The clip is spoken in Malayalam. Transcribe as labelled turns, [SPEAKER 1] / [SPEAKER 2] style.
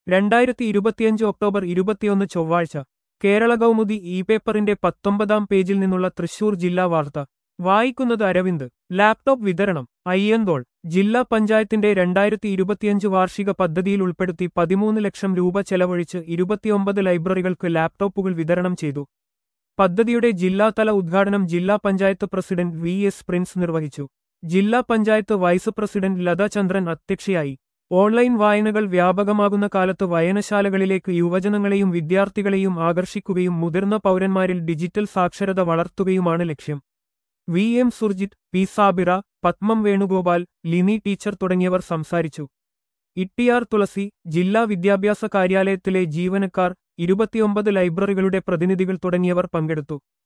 [SPEAKER 1] രണ്ടായിരത്തി ഇരുപത്തിയഞ്ച് ഒക്ടോബർ ഇരുപത്തിയൊന്ന് ചൊവ്വാഴ്ച കേരള കൗമുദി ഇ പേപ്പറിന്റെ പത്തൊമ്പതാം പേജിൽ നിന്നുള്ള തൃശൂർ ജില്ലാ വാർത്ത വായിക്കുന്നത് അരവിന്ദ് ലാപ്ടോപ്പ് വിതരണം അയ്യന്തോൾ ജില്ലാ പഞ്ചായത്തിന്റെ രണ്ടായിരത്തി ഇരുപത്തിയഞ്ച് വാർഷിക പദ്ധതിയിൽ ഉൾപ്പെടുത്തി പതിമൂന്ന് ലക്ഷം രൂപ ചെലവഴിച്ച് ഇരുപത്തിയൊമ്പത് ലൈബ്രറികൾക്ക് ലാപ്ടോപ്പുകൾ വിതരണം ചെയ്തു പദ്ധതിയുടെ ജില്ലാതല ഉദ്ഘാടനം ജില്ലാ panchayat president V S Prince നിർവഹിച്ചു ജില്ലാ പഞ്ചായത്ത് വൈസ് പ്രസിഡന്റ് ലത ചന്ദ്രൻ അധ്യക്ഷയായി ഓൺലൈൻ വായനകൾ വ്യാപകമാകുന്ന കാലത്ത് വായനശാലകളിലേക്ക് യുവജനങ്ങളെയും വിദ്യാർത്ഥികളെയും ആകർഷിക്കുകയും മുതിർന്ന പൗരന്മാരിൽ ഡിജിറ്റൽ സാക്ഷരത വളർത്തുകയുമാണ് ലക്ഷ്യം V M Surjith P Sabira Padmam Venugopal Lini teacher തുടങ്ങിയവർ സംസാരിച്ചു ഇട്ടിയാർ തുളസി ജില്ലാ വിദ്യാഭ്യാസ കാര്യാലയത്തിലെ ജീവനക്കാർ ഇരുപത്തിയൊമ്പത് ലൈബ്രറികളുടെ പ്രതിനിധികൾ തുടങ്ങിയവർ പങ്കെടുത്തു